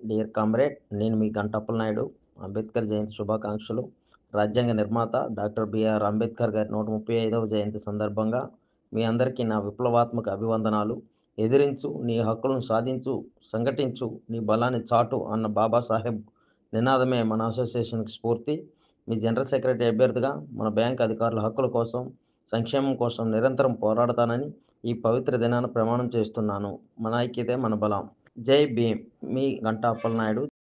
dear comrade నేను మీ గంటప్పల నాయుడు అంబేద్కర్ జయంతి శుభాకాంక్షలు రాజ్యాంగ నిర్మాత డాక్టర్ బిఆర్ అంబేద్కర్ గారి నూట ముప్పై ఐదవ జయంతి సందర్భంగా మీ అందరికీ నా విప్లవాత్మక అభివందనాలు ఎదిరించు నీ హక్కులను సాధించు సంఘటించు నీ బలాన్ని చాటు అన్న బాబాసాహెబ్ నినాదమే మన అసోసియేషన్కి స్ఫూర్తి మీ జనరల్ సెక్రటరీ అభ్యర్థిగా మన బ్యాంక్ అధికారుల హక్కుల కోసం సంక్షేమం కోసం నిరంతరం పోరాడతానని ఈ పవిత్ర దినాన ప్రమాణం చేస్తున్నాను మన ఐక్యతే మన బలం జై భీమ్ మీ గంటా అప్పలనాయుడు